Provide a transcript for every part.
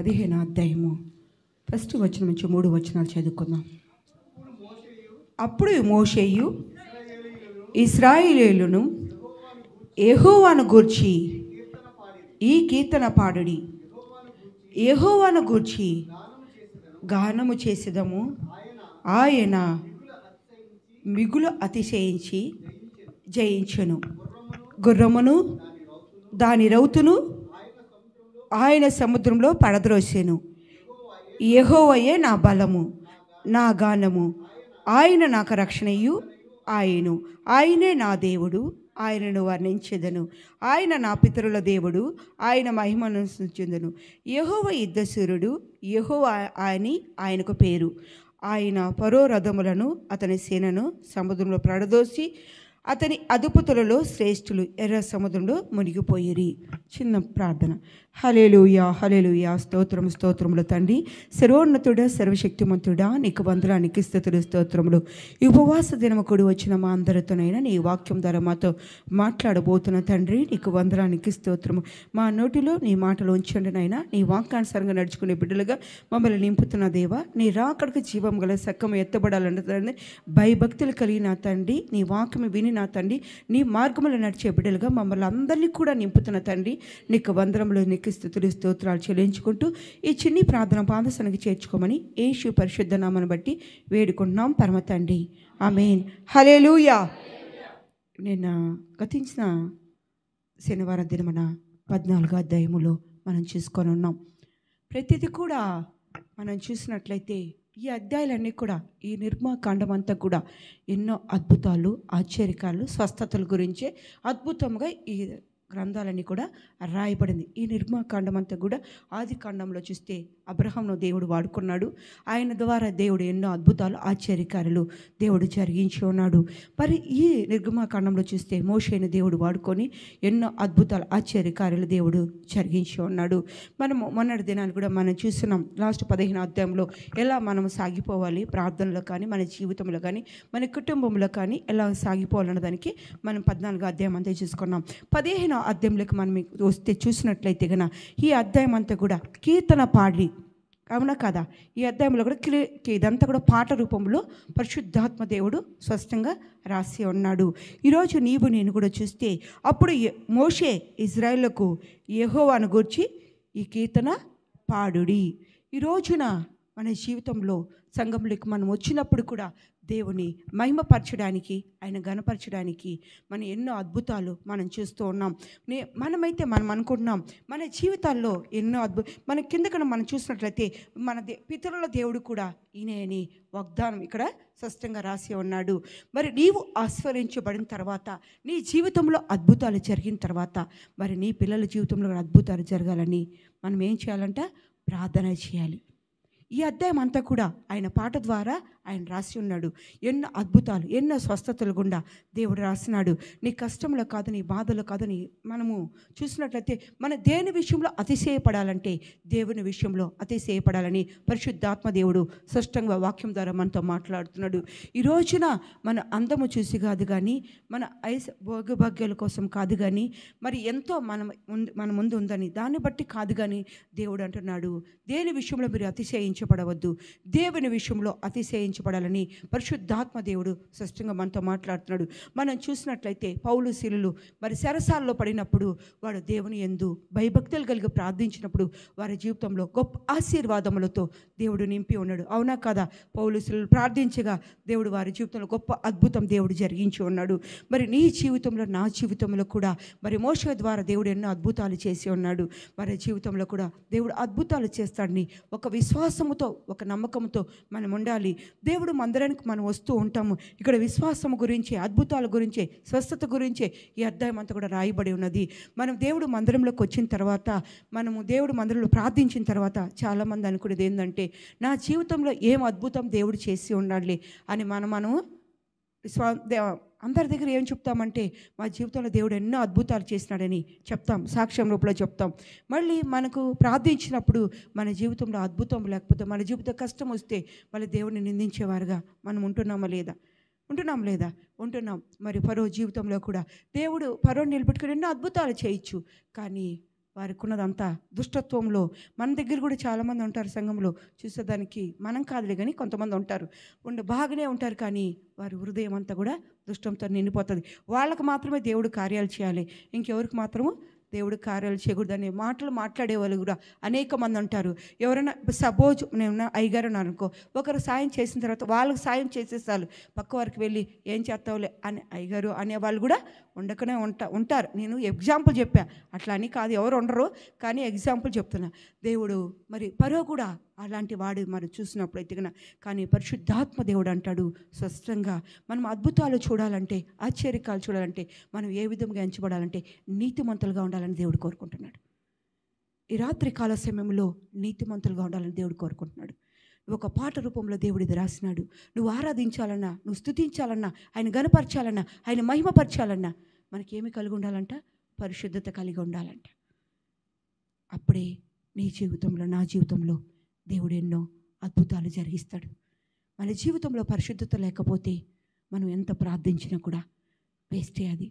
పదిహేను అధ్యాయము ఫస్ట్ వచనం నుంచి మూడు వచనాలు చదువుకుందాం అప్పుడు మోషేయు ఇస్రాయిలీలను యెహోవాను గూర్చి ఈ కీర్తన పాడుడి యెహోవాను గూర్చి గానము చేసేదము ఆయన మిగులు అతిశయించి జయించును గుర్రమును దాని రౌతును ఆయన సముద్రంలో పడద్రోసెను యెహోవయే నా బలము నా గానము ఆయన నాకు రక్షణయు ఆయను ఆయనే నా దేవుడు ఆయనను వర్ణించెదను ఆయన నా పితరుల దేవుడు ఆయన మహిమను సూచిందను యహోవ యుద్ధసూరుడు యహోవ అని ఆయనకు పేరు ఆయన పరో రథములను అతని సేనను సముద్రంలో ప్రడదోసి అతని అదుపుతులలో శ్రేష్ఠులు ఎర్ర సముద్రంలో మునిగిపోయిరి చిన్న ప్రార్థన హలేలుయా హలేలుయా స్తోత్రం స్తోత్రములు తండ్రి సర్వోన్నతుడ సర్వశక్తిమంతుడా నీకు వందరానికి స్థుతులు స్తోత్రములు ఈ ఉపవాస దినము కూడి వచ్చిన మా అందరితోనైనా నీ వాక్యం ద్వారా మాతో మాట్లాడబోతున్న తండ్రి నీకు వందరానికి స్తోత్రము మా నోటిలో నీ మాటలు ఉంచండి నైనా నీ వాక్యానుసారంగా నడుచుకునే బిడ్డలుగా మమ్మల్ని నింపుతున్న దేవా నీ రాకడికి జీవం గల సక్కము ఎత్తబడాలన్న తండ్రి భయభక్తులు కలిగిన నా తండ్రి నీ వాక్యము విని నా తండ్రి నీ మార్గములు నడిచే బిడ్డలుగా మమ్మల్ని అందరినీ కూడా నింపుతున్న తండ్రి నీకు వందరములు నీకు స్థుతులు స్తోత్రాలు చెల్లించుకుంటూ ఈ చిన్ని ప్రార్థన పాదసనకి చేర్చుకోమని యేసు పరిశుద్ధ నామను బట్టి వేడుకుంటున్నాం పరమ తండ్రి ఆమెన్ హలేలుయా నిన్న గతించిన శనివారం దినమన పద్నాలుగో అధ్యాయములో మనం చూసుకొని ఉన్నాం ప్రతిదీ కూడా మనం చూసినట్లయితే ఈ అధ్యాయాలన్నీ కూడా ఈ నిర్మాకాండం అంతా కూడా ఎన్నో అద్భుతాలు ఆశ్చర్యకాలు స్వస్థతల గురించే అద్భుతంగా ఈ గ్రంథాలన్నీ కూడా రాయబడింది ఈ నిర్మాకాండం అంతా కూడా ఆది కాండంలో చూస్తే అబ్రహాంను దేవుడు వాడుకున్నాడు ఆయన ద్వారా దేవుడు ఎన్నో అద్భుతాలు ఆశ్చర్యకారులు దేవుడు జరిగించి ఉన్నాడు మరి ఈ నిర్గమాకాండంలో చూస్తే మోషేని దేవుడు వాడుకొని ఎన్నో అద్భుతాలు ఆశ్చర్యకారులు దేవుడు జరిగించి ఉన్నాడు మనము మొన్నటి దినాన్ని కూడా మనం చూస్తున్నాం లాస్ట్ పదిహేను అధ్యాయంలో ఎలా మనం సాగిపోవాలి ప్రార్థనలో కానీ మన జీవితంలో కానీ మన కుటుంబంలో కానీ ఎలా సాగిపోవాలన్న దానికి మనం పద్నాలుగు అధ్యాయం అంతా చూసుకున్నాం పదిహేను అధ్యాయంలోకి మనం వస్తే చూసినట్లయితే గన ఈ అధ్యాయం అంతా కూడా కీర్తన పాడి అవునా కదా ఈ అధ్యాయంలో కూడా క్లి ఇదంతా కూడా పాట రూపంలో పరిశుద్ధాత్మ దేవుడు స్పష్టంగా రాసి ఉన్నాడు ఈరోజు నీవు నేను కూడా చూస్తే అప్పుడు ఎ- మోషే ఇజ్రాయేళ్లకు యెహోవాను గూర్చి ఈ కీర్తన పాడుడి ఈ రోజున మన జీవితంలో సంఘంలోకి మనం వచ్చినప్పుడు కూడా దేవుని మహిమపరచడానికి ఆయన గణపరచడానికి మన ఎన్నో అద్భుతాలు మనం చూస్తూ ఉన్నాం నే మనమైతే మనం అనుకుంటున్నాం మన జీవితాల్లో ఎన్నో అద్భుత మన కిందకన మనం చూసినట్లయితే మన దే పితరుల దేవుడు కూడా ఈయన అని వాగ్దానం ఇక్కడ స్పష్టంగా రాసి ఉన్నాడు మరి నీవు ఆస్వరించబడిన తర్వాత నీ జీవితంలో అద్భుతాలు జరిగిన తర్వాత మరి నీ పిల్లల జీవితంలో కూడా అద్భుతాలు జరగాలని మనం ఏం చేయాలంట ప్రార్థన చేయాలి ఈ అధ్యాయం అంతా కూడా ఆయన పాట ద్వారా ఆయన రాసి ఉన్నాడు ఎన్నో అద్భుతాలు ఎన్నో స్వస్థతలు గుండా దేవుడు రాసినాడు నీ కష్టంలో కాదు నీ బాధలో కాదు నీ మనము చూసినట్లయితే మన దేని విషయంలో అతిశయపడాలంటే దేవుని విషయంలో అతిశయపడాలని పరిశుద్ధాత్మ దేవుడు స్పష్టంగా వాక్యం ద్వారా మనతో మాట్లాడుతున్నాడు ఈ రోజున మన అందము చూసి కాదు కానీ మన ఐస్ భోగభాగ్యాల కోసం కాదు కానీ మరి ఎంతో మన ముందు మన ముందు ఉందని దాన్ని బట్టి కాదు కానీ దేవుడు అంటున్నాడు దేని విషయంలో మీరు అతిశయించబడవద్దు దేవుని విషయంలో అతిశయించబడాలని పరిశుద్ధాత్మ దేవుడు స్పష్టంగా మనతో మాట్లాడుతున్నాడు మనం చూసినట్లయితే పౌలు శిలులు మరి సరసాల్లో పడినప్పుడు వాడు దేవుని ఎందు భయభక్తులు కలిగి ప్రార్థించినప్పుడు వారి జీవితంలో గొప్ప ఆశీర్వాదములతో దేవుడు నింపి ఉన్నాడు అవునా కదా పౌలు శిలులు ప్రార్థించగా దేవుడు వారి జీవితంలో గొప్ప అద్భుతం దేవుడు జరిగించి ఉన్నాడు మరి నీ జీవితంలో నా జీవితంలో కూడా మరి మోష ద్వారా దేవుడు ఎన్నో అద్భుతాలు చేసి ఉన్నాడు వారి జీవితంలో కూడా దేవుడు అద్భుతాలు చేస్తాడని ఒక విశ్వాసముతో ఒక నమ్మకంతో మనం ఉండాలి దేవుడు మందిరానికి మనం వస్తూ ఉంటాము ఇక్కడ విశ్వాసము గురించి అద్భుతాల గురించి స్వస్థత గురించే ఈ అధ్యాయం అంతా కూడా రాయబడి ఉన్నది మనం దేవుడు మందిరంలోకి వచ్చిన తర్వాత మనము దేవుడు మందిరంలో ప్రార్థించిన తర్వాత చాలామంది అనుకునేది ఏంటంటే నా జీవితంలో ఏం అద్భుతం దేవుడు చేసి ఉండాలి అని మనం మనము స్వ దే- అందరి దగ్గర ఏం చెప్తామంటే మా జీవితంలో దేవుడు ఎన్నో అద్భుతాలు చేసినాడని చెప్తాం సాక్ష్యం రూపంలో చెప్తాం మళ్ళీ మనకు ప్రార్థించినప్పుడు మన జీవితంలో అద్భుతం లేకపోతే మన జీవిత కష్టం వస్తే మళ్ళీ దేవుడిని నిందించేవారుగా మనం ఉంటున్నామా లేదా ఉంటున్నాం లేదా ఉంటున్నాం మరి పరో జీవితంలో కూడా దేవుడు పరో నిలబెట్టుకుని ఎన్నో అద్భుతాలు చేయొచ్చు కానీ వారికి ఉన్నదంతా దుష్టత్వంలో మన దగ్గర కూడా చాలామంది ఉంటారు సంఘంలో చూసేదానికి మనం కాదులే కానీ కొంతమంది ఉంటారు ఉండి బాగానే ఉంటారు కానీ వారి హృదయం అంతా కూడా దుష్టంతో నిండిపోతుంది వాళ్ళకు మాత్రమే దేవుడు కార్యాలు చేయాలి ఇంకెవరికి మాత్రము దేవుడు కార్యాలు చేయకూడదనే మాటలు మాట్లాడే వాళ్ళు కూడా అనేక మంది ఉంటారు ఎవరైనా సపోజ్ నేను అయ్యగారు ఉన్నారు అనుకో ఒకరు సాయం చేసిన తర్వాత వాళ్ళకి సాయం చేసేసారు పక్క వారికి వెళ్ళి ఏం చేస్తావులే అని అయ్యగారు అనే వాళ్ళు కూడా ఉండకనే ఉంటా ఉంటారు నేను ఎగ్జాంపుల్ చెప్పా అట్లా అని కాదు ఎవరు ఉండరు కానీ ఎగ్జాంపుల్ చెప్తున్నా దేవుడు మరి పరో కూడా అలాంటి వాడు మరి చూసినప్పుడు ఎత్తిగిన కానీ పరిశుద్ధాత్మ దేవుడు అంటాడు స్పష్టంగా మనం అద్భుతాలు చూడాలంటే ఆశ్చర్యకాలు చూడాలంటే మనం ఏ విధంగా ఎంచబడాలంటే నీతిమంతులుగా ఉండాలని దేవుడు కోరుకుంటున్నాడు ఈ రాత్రి కాల సమయంలో నీతిమంతులుగా ఉండాలని దేవుడు కోరుకుంటున్నాడు ఒక పాట రూపంలో దేవుడు ఇది రాసినాడు నువ్వు ఆరాధించాలన్నా నువ్వు స్తుతించాలన్నా ఆయన గనపరచాలన్నా ఆయన మహిమపరచాలన్నా మనకేమి కలిగి ఉండాలంట పరిశుద్ధత కలిగి ఉండాలంట అప్పుడే నీ జీవితంలో నా జీవితంలో దేవుడు ఎన్నో అద్భుతాలు జరిగిస్తాడు మన జీవితంలో పరిశుద్ధత లేకపోతే మనం ఎంత ప్రార్థించినా కూడా వేస్టే అది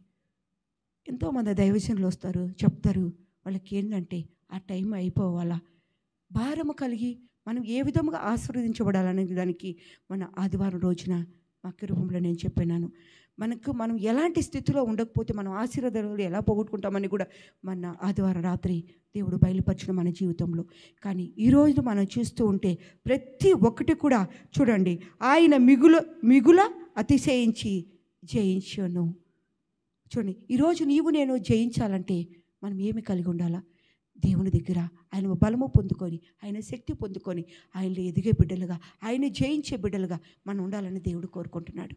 ఎంతోమంది దైవజనులు వస్తారు చెప్తారు వాళ్ళకి ఏంటంటే ఆ టైం అయిపోవాలా భారము కలిగి మనం ఏ విధంగా ఆశీర్వదించబడాలనే దానికి మన ఆదివారం రోజున వాక్య రూపంలో నేను చెప్పినాను మనకు మనం ఎలాంటి స్థితిలో ఉండకపోతే మనం ఆశీర్వాదాలు ఎలా పోగొట్టుకుంటామని కూడా మన ఆదివారం రాత్రి దేవుడు బయలుపరిచిన మన జీవితంలో కానీ ఈరోజు మనం చూస్తూ ఉంటే ప్రతి ఒక్కటి కూడా చూడండి ఆయన మిగుల మిగుల అతిశయించి జయించను చూడండి ఈరోజు నీవు నేను జయించాలంటే మనం ఏమి కలిగి ఉండాలా దేవుని దగ్గర ఆయన బలము పొందుకొని ఆయన శక్తి పొందుకొని ఆయనలో ఎదిగే బిడ్డలుగా ఆయన జయించే బిడ్డలుగా మనం ఉండాలని దేవుడు కోరుకుంటున్నాడు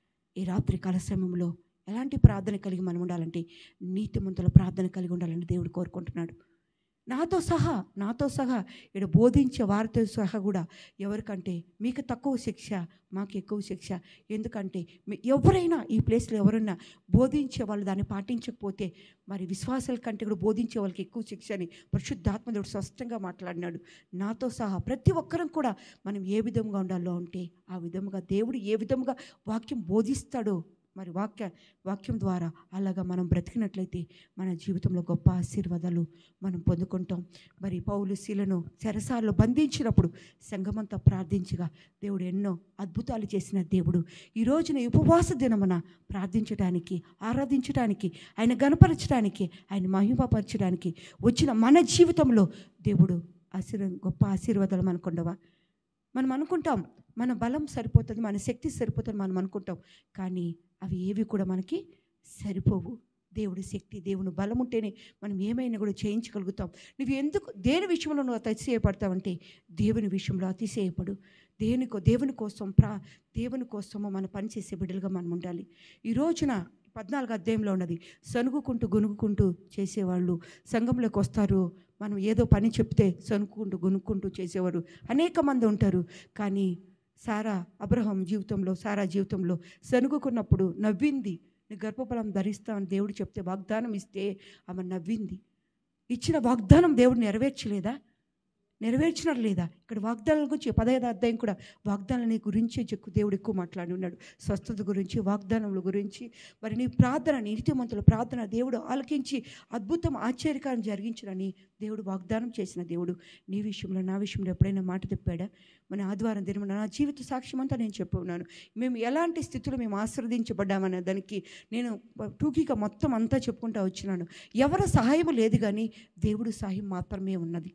ఈ రాత్రి కాల సమయంలో ఎలాంటి ప్రార్థన కలిగి మనం ఉండాలంటే నీతిమంతుల ప్రార్థన కలిగి ఉండాలని దేవుడు కోరుకుంటున్నాడు నాతో సహా నాతో సహా ఇక్కడ బోధించే వారితో సహా కూడా ఎవరికంటే మీకు తక్కువ శిక్ష మాకు ఎక్కువ శిక్ష ఎందుకంటే మీ- ఎవరైనా ఈ ప్లేస్లో ఎవరైనా బోధించే వాళ్ళు దాన్ని పాటించకపోతే మరి విశ్వాసాల కంటే కూడా బోధించే వాళ్ళకి ఎక్కువ శిక్ష అని పరిశుద్ధాత్మదేవుడు స్పష్టంగా మాట్లాడినాడు నాతో సహా ప్రతి ఒక్కరం కూడా మనం ఏ విధంగా ఉండాలో అంటే ఆ విధముగా దేవుడు ఏ విధముగా వాక్యం బోధిస్తాడో మరి వాక్య వాక్యం ద్వారా అలాగా మనం బ్రతికినట్లయితే మన జీవితంలో గొప్ప ఆశీర్వాదాలు మనం పొందుకుంటాం మరి పౌలు శీలను చెరసాల్లో బంధించినప్పుడు సంఘమంతా ప్రార్థించగా దేవుడు ఎన్నో అద్భుతాలు చేసిన దేవుడు ఈ రోజున ఈ ఉపవాస దినమున ప్రార్థించడానికి ఆరాధించడానికి ఆయన గనపరచడానికి ఆయన మహిమపరచడానికి వచ్చిన మన జీవితంలో దేవుడు ఆశీర్వ గొప్ప ఆశీర్వాదాలు మనకుండవా మనం అనుకుంటాం మన బలం సరిపోతుంది మన శక్తి సరిపోతుంది మనం అనుకుంటాం కానీ అవి ఏవి కూడా మనకి సరిపోవు దేవుడి శక్తి దేవుని బలం ఉంటేనే మనం ఏమైనా కూడా చేయించగలుగుతాం నువ్వు ఎందుకు దేని విషయంలో నువ్వు అతిశయపడతావంటే దేవుని విషయంలో అతిశయపడు దేనికో దేవుని కోసం ప్రా దేవుని కోసము మన పని చేసే బిడ్డలుగా మనం ఉండాలి ఈ రోజున పద్నాలుగు అధ్యాయంలో ఉన్నది సనుగుకుంటూ గునుగుకుంటూ చేసేవాళ్ళు సంఘంలోకి వస్తారు మనం ఏదో పని చెప్తే సనుక్కుంటూ గునుక్కుంటూ చేసేవారు అనేక మంది ఉంటారు కానీ సారా అబ్రహం జీవితంలో సారా జీవితంలో సనుగుకున్నప్పుడు నవ్వింది నీ గర్భఫలం ధరిస్తామని దేవుడు చెప్తే వాగ్దానం ఇస్తే ఆమె నవ్వింది ఇచ్చిన వాగ్దానం దేవుడు నెరవేర్చలేదా నెరవేర్చినారు లేదా ఇక్కడ వాగ్దానాల గురించి పదహైదు అధ్యాయం కూడా వాగ్దానాలని గురించి చెక్కు దేవుడు ఎక్కువ మాట్లాడి ఉన్నాడు స్వస్థత గురించి వాగ్దానముల గురించి మరి నీ ప్రార్థన నీతిమంతుల ప్రార్థన దేవుడు ఆలకించి అద్భుతం ఆశ్చర్యకారం జరిగించడని దేవుడు వాగ్దానం చేసిన దేవుడు నీ విషయంలో నా విషయంలో ఎప్పుడైనా మాట చెప్పాడా మన ఆదివారం దినమున నా జీవిత సాక్ష్యం అంతా నేను చెప్పి ఉన్నాను మేము ఎలాంటి స్థితిలో మేము ఆశీర్వదించబడ్డామనే దానికి నేను టూకీగా మొత్తం అంతా చెప్పుకుంటా వచ్చినాను ఎవరి సహాయం లేదు కానీ దేవుడు సహాయం మాత్రమే ఉన్నది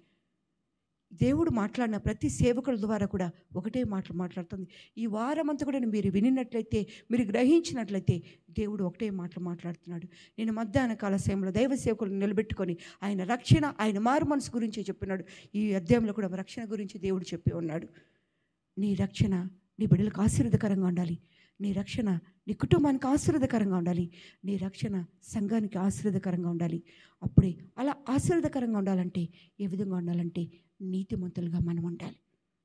దేవుడు మాట్లాడిన ప్రతి సేవకుల ద్వారా కూడా ఒకటే మాటలు మాట్లాడుతుంది ఈ వారం అంతా కూడా మీరు వినినట్లయితే మీరు గ్రహించినట్లయితే దేవుడు ఒకటే మాటలు మాట్లాడుతున్నాడు నేను మధ్యాహ్న కాల సమయంలో దైవ సేవకులను నిలబెట్టుకొని ఆయన రక్షణ ఆయన మారు మనసు గురించి చెప్పినాడు ఈ అధ్యాయంలో కూడా రక్షణ గురించి దేవుడు చెప్పి ఉన్నాడు నీ రక్షణ నీ బిడ్డలకు ఆశీర్వదకరంగా ఉండాలి నీ రక్షణ నీ కుటుంబానికి ఆశీర్వదకరంగా ఉండాలి నీ రక్షణ సంఘానికి ఆశీర్వదకరంగా ఉండాలి అప్పుడే అలా ఆశీర్వదకరంగా ఉండాలంటే ఏ విధంగా ఉండాలంటే నీతిమంతులుగా మనం ఉండాలి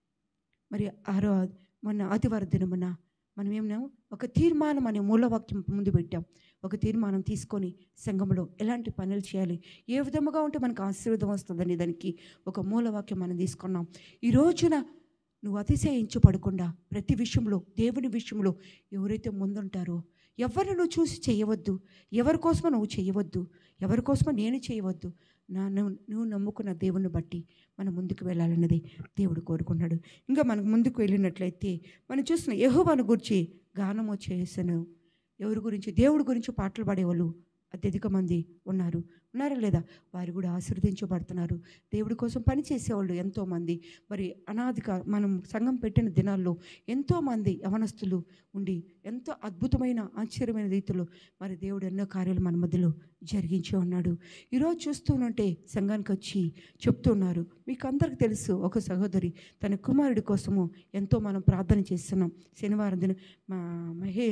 మరి ఆరో మొన్న ఆదివారం దినమున మనం ఏమన్నాము ఒక తీర్మానం అనే మూలవాక్యం ముందు పెట్టాం ఒక తీర్మానం తీసుకొని సంఘంలో ఎలాంటి పనులు చేయాలి ఏ విధముగా ఉంటే మనకు ఆశీర్వాదం వస్తుందని దానికి ఒక మూలవాక్యం మనం తీసుకున్నాం ఈ రోజున నువ్వు అతిశయించబడకుండా ప్రతి విషయంలో దేవుని విషయంలో ఎవరైతే ముందుంటారో ఎవరిని నువ్వు చూసి చేయవద్దు ఎవరి కోసమో నువ్వు చేయవద్దు ఎవరి కోసమో నేను చేయవద్దు నా నువ్వు నువ్వు నమ్ముకున్న దేవుని బట్టి మనం ముందుకు వెళ్ళాలన్నది దేవుడు కోరుకున్నాడు ఇంకా మనకు ముందుకు వెళ్ళినట్లయితే మనం చూస్తున్న యెహోవాను గురించి గానము చేసను ఎవరి గురించి దేవుడి గురించి పాటలు పాడేవాళ్ళు అత్యధిక మంది ఉన్నారు ఉన్నారా లేదా వారు కూడా ఆశీర్వదించబడుతున్నారు దేవుడి కోసం పని చేసేవాళ్ళు ఎంతోమంది మరి అనాదిక మనం సంఘం పెట్టిన దినాల్లో ఎంతోమంది యవనస్తులు ఉండి ఎంతో అద్భుతమైన ఆశ్చర్యమైన రీతిలో మరి దేవుడు ఎన్నో కార్యాలు మన మధ్యలో జరిగించి ఉన్నాడు ఈరోజు చూస్తూనంటే సంఘానికి వచ్చి చెప్తున్నారు మీకు అందరికి తెలుసు ఒక సహోదరి తన కుమారుడి కోసము ఎంతో మనం ప్రార్థన చేస్తున్నాం శనివారం దిన మా మహే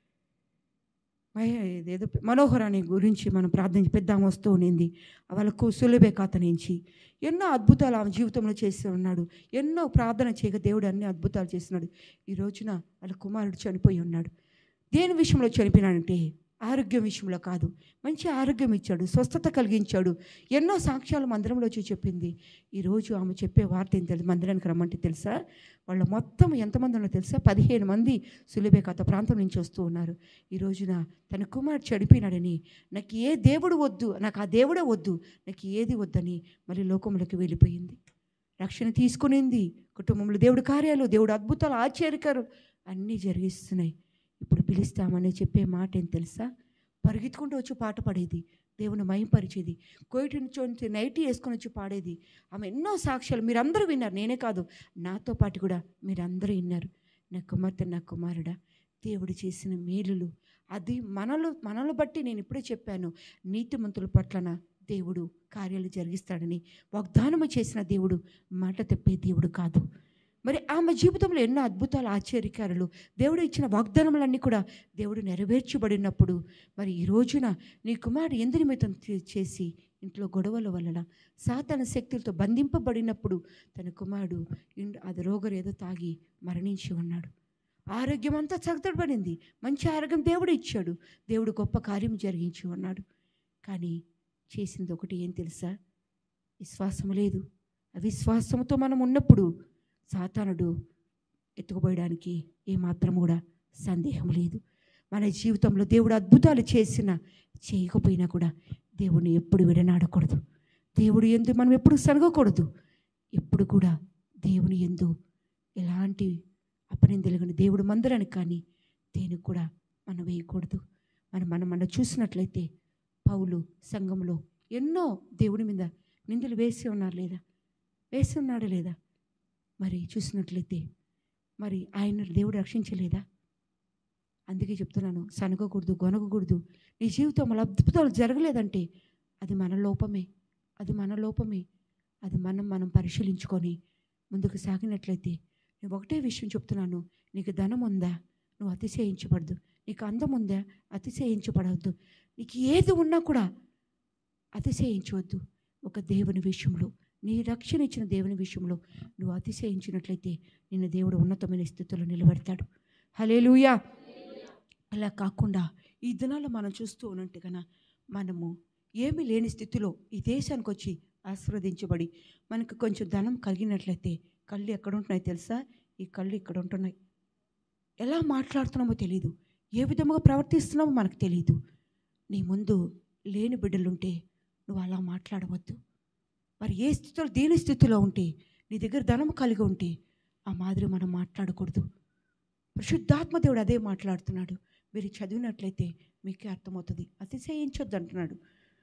మహే ఏదో మనోహరాన్ని గురించి మనం ప్రార్థన పెద్దాం వస్తూ ఉండింది వాళ్ళకు సులభే ఖాత నుంచి ఎన్నో అద్భుతాలు ఆమె జీవితంలో చేసి ఉన్నాడు ఎన్నో ప్రార్థన చేయక దేవుడు అన్ని అద్భుతాలు చేస్తున్నాడు ఈ రోజున వాళ్ళ కుమారుడు చనిపోయి ఉన్నాడు దేని విషయంలో చనిపోయినాడంటే ఆరోగ్యం విషయంలో కాదు మంచి ఆరోగ్యం ఇచ్చాడు స్వస్థత కలిగించాడు ఎన్నో సాక్ష్యాలు మందిరంలో వచ్చి చెప్పింది ఈరోజు ఆమె చెప్పే వార్త ఏం తెలుసు మందిరానికి రమ్మంటే తెలుసా వాళ్ళ మొత్తం ఎంతమంది ఉన్నా తెలుసా పదిహేను మంది సులిబే కథ ప్రాంతం నుంచి వస్తూ ఉన్నారు ఈ రోజున తన కుమారుడు చెడిపోయినాడని నాకు ఏ దేవుడు వద్దు నాకు ఆ దేవుడే వద్దు నాకు ఏది వద్దని మళ్ళీ లోకంలోకి వెళ్ళిపోయింది రక్షణ తీసుకునింది కుటుంబంలో దేవుడి కార్యాలు దేవుడు అద్భుతాలు ఆశ్చర్యకరు అన్నీ జరిగిస్తున్నాయి ఇప్పుడు పిలుస్తామని చెప్పే మాట ఏం తెలుసా పరిగెత్తుకుంటూ వచ్చి పాట పాడేది దేవుని మయంపరిచేది కోయిటి నుంచి వచ్చి నైటీ వేసుకొని వచ్చి పాడేది ఆమె ఎన్నో సాక్ష్యాలు మీరందరూ విన్నారు నేనే కాదు నాతో పాటు కూడా మీరందరూ విన్నారు నా కుమార్తె నా కుమారుడా దేవుడు చేసిన మేలులు అది మనలో మనలో బట్టి నేను ఇప్పుడే చెప్పాను నీతిమంతుల పట్లన దేవుడు కార్యాలు జరిగిస్తాడని వాగ్దానము చేసిన దేవుడు మాట తెప్పే దేవుడు కాదు మరి ఆమె జీవితంలో ఎన్నో అద్భుతాలు ఆశ్చర్యకారులు దేవుడు ఇచ్చిన వాగ్దానములన్నీ కూడా దేవుడు నెరవేర్చబడినప్పుడు మరి ఈ రోజున నీ కుమారుడు ఎందు నిమిత్తం చే- చేసి ఇంట్లో గొడవల వలన సాతాన శక్తులతో బంధింపబడినప్పుడు తన కుమారుడు ఇండ్ అది రోగరు ఏదో తాగి మరణించి ఉన్నాడు ఆరోగ్యం అంతా చగతపడింది మంచి ఆరోగ్యం దేవుడు ఇచ్చాడు దేవుడు గొప్ప కార్యం జరిగించి ఉన్నాడు కానీ చేసింది ఒకటి ఏం తెలుసా విశ్వాసము లేదు అవిశ్వాసముతో మనం ఉన్నప్పుడు సాతానుడు ఎత్తుకుపోయడానికి ఏమాత్రం కూడా సందేహం లేదు మన జీవితంలో దేవుడు అద్భుతాలు చేసినా చేయకపోయినా కూడా దేవుని ఎప్పుడు విడనాడకూడదు దేవుడు ఎందు మనం ఎప్పుడు సనగకూడదు ఎప్పుడు కూడా దేవుని ఎందు ఎలాంటి అపనిందలుగని దేవుడు మందిరానికి కానీ దేనికి కూడా మనం వేయకూడదు మనం మనం మనం చూసినట్లయితే పౌలు సంఘంలో ఎన్నో దేవుని మీద నిందలు వేసి ఉన్నారు లేదా వేసి ఉన్నాడు లేదా మరి చూసినట్లయితే మరి ఆయన దేవుడు రక్షించలేదా అందుకే చెప్తున్నాను సనగకూడదు గొనగకూడదు నీ జీవితంలో అద్భుతాలు జరగలేదంటే అది మన లోపమే అది మన లోపమే అది మనం మనం పరిశీలించుకొని ముందుకు సాగినట్లయితే నేను ఒకటే విషయం చెప్తున్నాను నీకు ధనం ఉందా నువ్వు అతిశయించబడదు నీకు అందం ఉందా అతిశయించబడవద్దు నీకు ఏది ఉన్నా కూడా అతిశయించవద్దు ఒక దేవుని విషయంలో నీ రక్షణ ఇచ్చిన దేవుని విషయంలో నువ్వు అతిశయించినట్లయితే నిన్ను దేవుడు ఉన్నతమైన స్థితిలో నిలబెడతాడు హలేలుయా అలా కాకుండా ఈ దినాల్లో మనం చూస్తూ ఉన్నట్టు కన్నా మనము ఏమీ లేని స్థితిలో ఈ దేశానికి వచ్చి ఆశీర్వదించబడి మనకు కొంచెం ధనం కలిగినట్లయితే కళ్ళు ఎక్కడ ఉంటున్నాయి తెలుసా ఈ కళ్ళు ఇక్కడ ఉంటున్నాయి ఎలా మాట్లాడుతున్నామో తెలియదు ఏ విధముగా ప్రవర్తిస్తున్నామో మనకు తెలియదు నీ ముందు లేని బిడ్డలుంటే నువ్వు అలా మాట్లాడవద్దు మరి ఏ స్థితిలో దేని స్థితిలో ఉంటే నీ దగ్గర ధనం కలిగి ఉంటే ఆ మాదిరి మనం మాట్లాడకూడదు పరిశుద్ధాత్మ దేవుడు అదే మాట్లాడుతున్నాడు మీరు చదివినట్లయితే మీకే అర్థమవుతుంది అతిశయించొద్దు అంటున్నాడు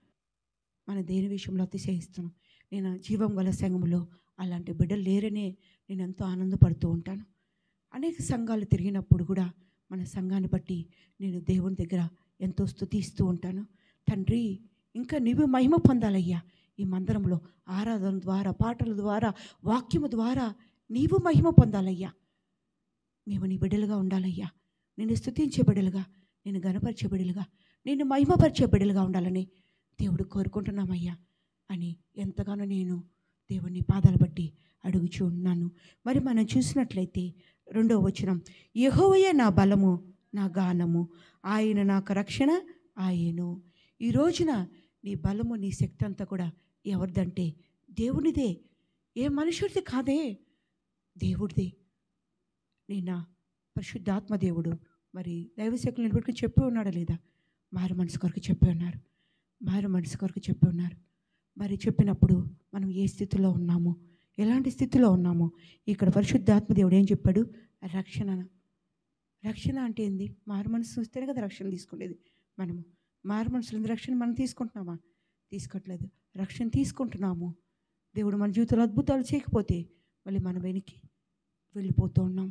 మన దేని విషయంలో అతిశయిస్తున్నాం నేను జీవం గల సంఘంలో అలాంటి బిడ్డలు లేరనే నేను ఎంతో ఆనందపడుతూ ఉంటాను అనేక సంఘాలు తిరిగినప్పుడు కూడా మన సంఘాన్ని బట్టి నేను దేవుని దగ్గర ఎంతో స్తుతిస్తూ ఉంటాను తండ్రి ఇంకా నీవు మహిమ పొందాలయ్యా ఈ మందిరంలో ఆరాధన ద్వారా పాటల ద్వారా వాక్యము ద్వారా నీవు మహిమ పొందాలయ్యా మేము నీ బిడ్డలుగా ఉండాలయ్యా నేను స్తుతించే బిడ్డలుగా నేను గనపరిచే బిడ్డలుగా నేను మహిమపరిచే బిడ్డలుగా ఉండాలని దేవుడు కోరుకుంటున్నామయ్యా అని ఎంతగానో నేను దేవుని పాదాలు బట్టి అడుగుచూ ఉన్నాను మరి మనం చూసినట్లయితే రెండవ వచనం యెహోవయే నా బలము నా గానము ఆయన నాకు రక్షణ ఆయను ఈ రోజున నీ బలము నీ శక్తి అంతా కూడా ఎవరిదంటే దేవునిదే ఏ మనుషుడిది కాదే దేవుడిదే నిన్న పరిశుద్ధాత్మ దేవుడు మరి దైవశకులు నిలబెట్టుకుని చెప్పి ఉన్నాడా లేదా మారు మనసు కొరకు చెప్పి ఉన్నారు మారు మనసు కొరకు చెప్పి ఉన్నారు మరి చెప్పినప్పుడు మనం ఏ స్థితిలో ఉన్నామో ఎలాంటి స్థితిలో ఉన్నామో ఇక్కడ పరిశుద్ధాత్మ దేవుడు ఏం చెప్పాడు రక్షణ రక్షణ అంటే ఏంది మారు మనసు చూస్తేనే కదా రక్షణ తీసుకునేది మనము మారు మనసులో రక్షణ మనం తీసుకుంటున్నామా తీసుకోవట్లేదు రక్షణ తీసుకుంటున్నాము దేవుడు మన జీవితంలో అద్భుతాలు చేయకపోతే మళ్ళీ మనం వెనక్కి వెళ్ళిపోతూ ఉన్నాం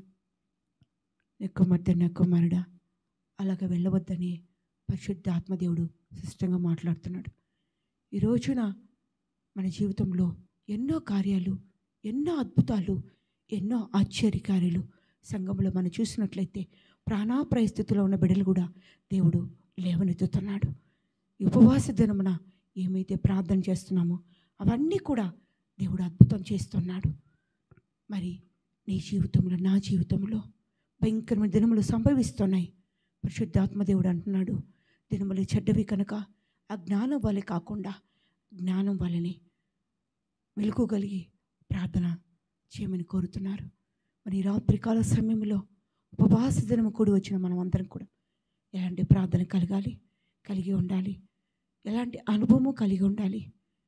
నెక్కమద్ద నెక్కమరడా అలాగ వెళ్ళవద్దని పరిశుద్ధ ఆత్మదేవుడు స్పష్టంగా మాట్లాడుతున్నాడు ఈ రోజున మన జీవితంలో ఎన్నో కార్యాలు ఎన్నో అద్భుతాలు ఎన్నో ఆశ్చర్యకార్యాలు సంఘంలో మనం చూసినట్లయితే ప్రాణాప్రాయ స్థితిలో ఉన్న బిడ్డలు కూడా దేవుడు లేవనెత్తుతున్నాడు ఈ ఉపవాస దినమున ఏమైతే ప్రార్థన చేస్తున్నామో అవన్నీ కూడా దేవుడు అద్భుతం చేస్తున్నాడు మరి నీ జీవితంలో నా జీవితంలో భయంకరమైన దినములు సంభవిస్తున్నాయి పరిశుద్ధాత్మ దేవుడు అంటున్నాడు దినములు చెడ్డవి కనుక ఆ జ్ఞానం వల్లే కాకుండా జ్ఞానం వల్లనే వెలుకోగలిగి ప్రార్థన చేయమని కోరుతున్నారు మరి ఈ రాత్రికాల సమయంలో ఉపవాస దినము కూడి వచ్చిన మనం అందరం కూడా ఎలాంటి ప్రార్థన కలగాలి కలిగి ఉండాలి ఎలాంటి అనుభవము కలిగి ఉండాలి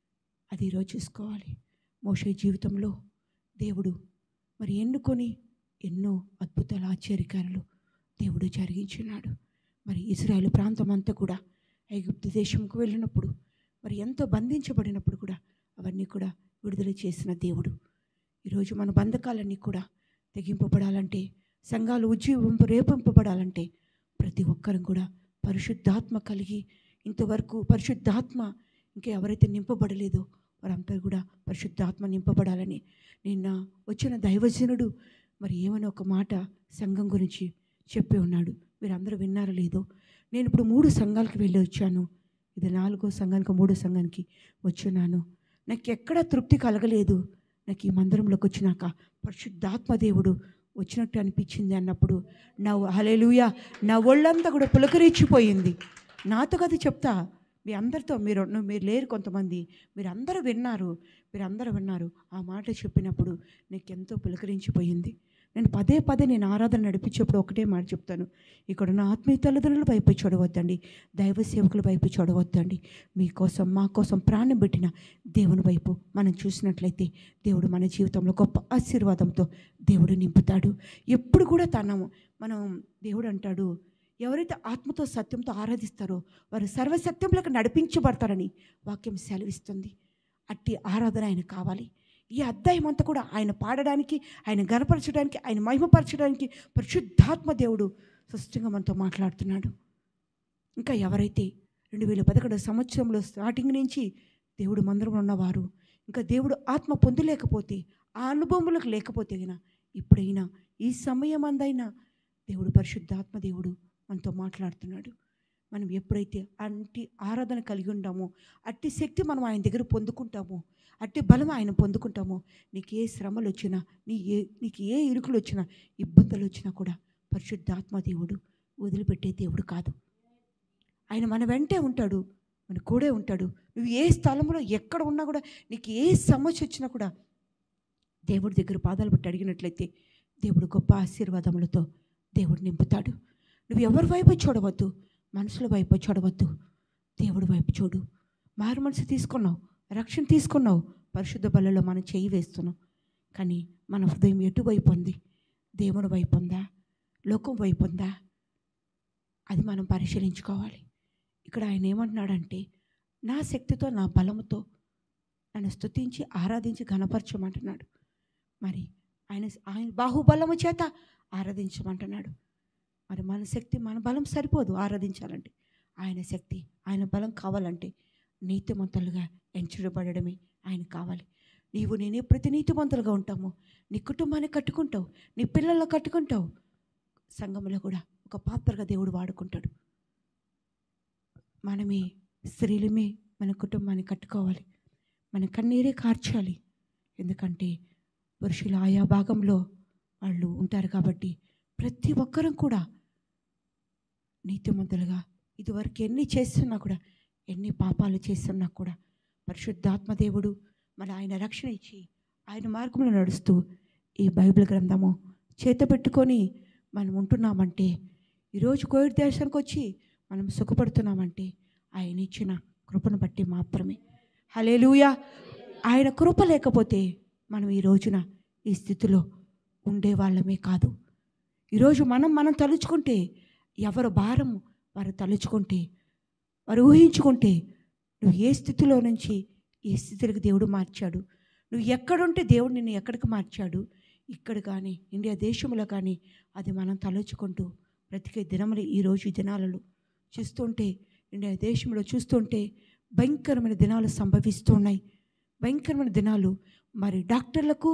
అది ఈరోజు చూసుకోవాలి మోషే జీవితంలో దేవుడు మరి ఎన్నుకొని ఎన్నో అద్భుతాల ఆశ్చర్యకారులు దేవుడు జరిగించున్నాడు మరి ఇజ్రాయెల్ ప్రాంతం అంతా కూడా ఐగుప్తు దేశంకు వెళ్ళినప్పుడు మరి ఎంతో బంధించబడినప్పుడు కూడా అవన్నీ కూడా విడుదల చేసిన దేవుడు ఈరోజు మన బంధకాలన్నీ కూడా తెగింపబడాలంటే సంఘాలు ఉజ్జీవింపు రేపింపబడాలంటే ప్రతి ఒక్కరం కూడా పరిశుద్ధాత్మ కలిగి ఇంతవరకు పరిశుద్ధాత్మ ఇంకా ఎవరైతే నింపబడలేదో వారంతా కూడా పరిశుద్ధాత్మ నింపబడాలని నిన్న వచ్చిన దైవజనుడు మరి ఏమని ఒక మాట సంఘం గురించి చెప్పి ఉన్నాడు మీరందరూ విన్నారో లేదో నేను ఇప్పుడు మూడు సంఘాలకు వెళ్ళి వచ్చాను ఇది నాలుగో సంఘానికి మూడో సంఘానికి వచ్చున్నాను నాకు ఎక్కడ తృప్తి కలగలేదు నాకు ఈ మందిరంలోకి వచ్చినాక పరిశుద్ధాత్మ దేవుడు వచ్చినట్టు అనిపించింది అన్నప్పుడు నా హలేలుయా నా ఒళ్ళంతా కూడా పులకరించిపోయింది నాతో కదా చెప్తా మీ అందరితో మీరు నువ్వు మీరు లేరు కొంతమంది మీరు అందరూ విన్నారు మీరు అందరూ విన్నారు ఆ మాట చెప్పినప్పుడు నీకు ఎంతో పులకరించిపోయింది నేను పదే పదే నేను ఆరాధన నడిపించేప్పుడు ఒకటే మాట చెప్తాను ఇక్కడ ఉన్న ఆత్మీయ తల్లిదండ్రుల వైపు చూడవద్దండి దైవ సేవకుల వైపు చూడవద్దండి మీకోసం మా కోసం ప్రాణం పెట్టిన దేవుని వైపు మనం చూసినట్లయితే దేవుడు మన జీవితంలో గొప్ప ఆశీర్వాదంతో దేవుడు నింపుతాడు ఎప్పుడు కూడా తన మనం దేవుడు అంటాడు ఎవరైతే ఆత్మతో సత్యంతో ఆరాధిస్తారో వారు సర్వసత్యంలోకి నడిపించబడతారని వాక్యం సెలవిస్తుంది అట్టి ఆరాధన ఆయన కావాలి ఈ అధ్యాయం అంతా కూడా ఆయన పాడడానికి ఆయన గనపరచడానికి ఆయన మహిమపరచడానికి పరిశుద్ధాత్మ దేవుడు స్పష్టంగా మనతో మాట్లాడుతున్నాడు ఇంకా ఎవరైతే రెండు వేల పదకొండు సంవత్సరంలో స్టార్టింగ్ నుంచి దేవుడు మందిరంలో ఉన్నవారు ఇంకా దేవుడు ఆత్మ పొందలేకపోతే ఆ అనుభవములకు లేకపోతే అయినా ఇప్పుడైనా ఈ సమయం అందైనా దేవుడు పరిశుద్ధాత్మ దేవుడు మనతో మాట్లాడుతున్నాడు మనం ఎప్పుడైతే అట్టి ఆరాధన కలిగి ఉంటామో అట్టి శక్తి మనం ఆయన దగ్గర పొందుకుంటామో అట్టి బలం ఆయన పొందుకుంటామో నీకు ఏ శ్రమలు వచ్చినా నీ ఏ నీకు ఏ ఇరుకులు వచ్చినా ఇబ్బందులు వచ్చినా కూడా పరిశుద్ధాత్మ దేవుడు వదిలిపెట్టే దేవుడు కాదు ఆయన మన వెంటే ఉంటాడు మన కూడే ఉంటాడు నువ్వు ఏ స్థలంలో ఎక్కడ ఉన్నా కూడా నీకు ఏ సమస్య వచ్చినా కూడా దేవుడి దగ్గర పాదాలు పెట్టి అడిగినట్లయితే దేవుడు గొప్ప ఆశీర్వాదములతో దేవుడు నింపుతాడు నువ్వు ఎవరి వైపు చూడవద్దు మనుషుల వైపు చూడవద్దు దేవుడి వైపు చూడు మారు మనసు తీసుకున్నావు రక్షణ తీసుకున్నావు పరిశుద్ధ బలలో మనం చేయి వేస్తున్నాం కానీ మన హృదయం ఎటువైపు ఉంది దేవుని వైపు ఉందా లోకం వైపు ఉందా అది మనం పరిశీలించుకోవాలి ఇక్కడ ఆయన ఏమంటున్నాడంటే నా శక్తితో నా బలముతో నన్ను స్తుతించి ఆరాధించి ఘనపరచమంటున్నాడు మరి ఆయన ఆయన బాహుబలము చేత ఆరాధించమంటున్నాడు మరి మన శక్తి మన బలం సరిపోదు ఆరాధించాలంటే ఆయన శక్తి ఆయన బలం కావాలంటే నీతిమంతులుగా ఎంచబడడమే ఆయన కావాలి నీవు నేను ఎప్పుడైతే నీతిమంతులుగా ఉంటామో నీ కుటుంబాన్ని కట్టుకుంటావు నీ పిల్లల్లో కట్టుకుంటావు సంఘంలో కూడా ఒక పాత్రగా దేవుడు వాడుకుంటాడు మనమే స్త్రీలమే మన కుటుంబాన్ని కట్టుకోవాలి మన కన్నీరే కార్చాలి ఎందుకంటే పురుషులు ఆయా భాగంలో వాళ్ళు ఉంటారు కాబట్టి ప్రతి ఒక్కరం కూడా నీతిమంతులుగా ఇదివరకు ఎన్ని చేస్తున్నా కూడా ఎన్ని పాపాలు చేస్తున్నా కూడా పరిశుద్ధాత్మ దేవుడు మన ఆయన రక్షణ ఇచ్చి ఆయన మార్గంలో నడుస్తూ ఈ బైబిల్ గ్రంథము చేత పెట్టుకొని మనం ఉంటున్నామంటే ఈరోజు కోవిడ్ దేశానికి వచ్చి మనం సుఖపడుతున్నామంటే ఆయన ఇచ్చిన కృపను బట్టి మాత్రమే హలేలుయా ఆయన కృప లేకపోతే మనం ఈ రోజున ఈ స్థితిలో ఉండేవాళ్ళమే కాదు ఈరోజు మనం మనం తలుచుకుంటే ఎవరు భారం వారు తలుచుకుంటే వారు ఊహించుకుంటే నువ్వు ఏ స్థితిలో నుంచి ఏ స్థితికి దేవుడు మార్చాడు నువ్వు ఎక్కడుంటే దేవుడు నిన్ను ఎక్కడికి మార్చాడు ఇక్కడ కానీ ఇండియా దేశంలో కానీ అది మనం తలుచుకుంటూ బ్రతికే దినములు ఈరోజు ఈ దినాలలో చూస్తుంటే ఇండియా దేశంలో చూస్తుంటే భయంకరమైన దినాలు సంభవిస్తున్నాయి భయంకరమైన దినాలు మరి డాక్టర్లకు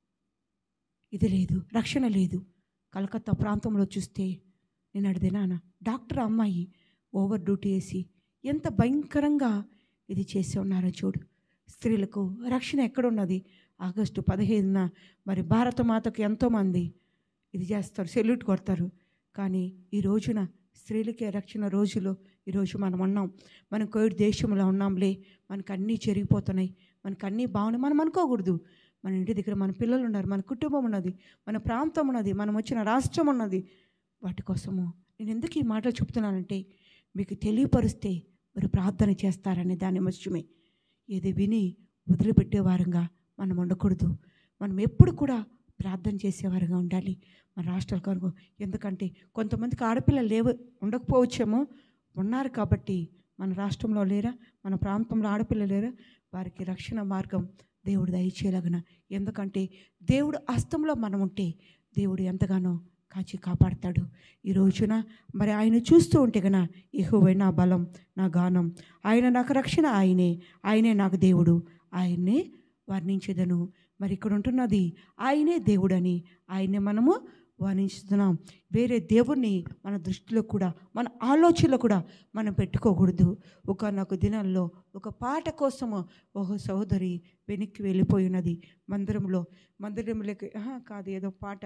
ఇది లేదు రక్షణ లేదు కలకత్తా ప్రాంతంలో చూస్తే నిన్నటి దినాన డాక్టర్ అమ్మాయి ఓవర్ డ్యూటీ వేసి ఎంత భయంకరంగా ఇది చేసి ఉన్నారో చూడు స్త్రీలకు రక్షణ ఎక్కడున్నది ఆగస్టు పదిహేనున మరి భారత మాతకు ఎంతోమంది ఇది చేస్తారు సెల్యూట్ కొడతారు కానీ ఈ రోజున స్త్రీలకే రక్షణ రోజులో ఈరోజు మనం ఉన్నాం మనం కోవిడ్ దేశంలో ఉన్నాంలే మనకు అన్నీ జరిగిపోతున్నాయి మనకు అన్నీ బాగున్నాయి మనం అనుకోకూడదు మన ఇంటి దగ్గర మన పిల్లలు ఉన్నారు మన కుటుంబం ఉన్నది మన ప్రాంతం ఉన్నది మనం వచ్చిన రాష్ట్రం ఉన్నది వాటి కోసము నేను ఎందుకు ఈ మాటలు చెప్తున్నానంటే మీకు తెలియపరిస్తే మరి ప్రార్థన చేస్తారనే దాని మత్స్యమే ఏది విని వదిలిపెట్టే వారంగా మనం ఉండకూడదు మనం ఎప్పుడు కూడా ప్రార్థన చేసేవారుగా ఉండాలి మన రాష్ట్రాల కొరకు ఎందుకంటే కొంతమందికి ఆడపిల్లలు లేవు ఉండకపోవచ్చేమో ఉన్నారు కాబట్టి మన రాష్ట్రంలో లేరా మన ప్రాంతంలో ఆడపిల్లలు లేరా వారికి రక్షణ మార్గం దేవుడు దయచేయలగన ఎందుకంటే దేవుడు హస్తంలో మనం ఉంటే దేవుడు ఎంతగానో కాచి కాపాడతాడు ఈ రోజున మరి ఆయన చూస్తూ ఉంటే గన ఇహోవే నా బలం నా గానం ఆయన నాకు రక్షణ ఆయనే ఆయనే నాకు దేవుడు ఆయన్నే వర్ణించేదను మరి ఇక్కడ ఉంటున్నది ఆయనే దేవుడని ఆయనే మనము వర్ణించుతున్నాం వేరే దేవుణ్ణి మన దృష్టిలో కూడా మన ఆలోచనలో కూడా మనం పెట్టుకోకూడదు ఒకనొక దినాల్లో ఒక పాట కోసము ఒక సహోదరి వెనక్కి వెళ్ళిపోయినది మందిరంలో మందిరంలోకి ఆహా, కాదు ఏదో పాట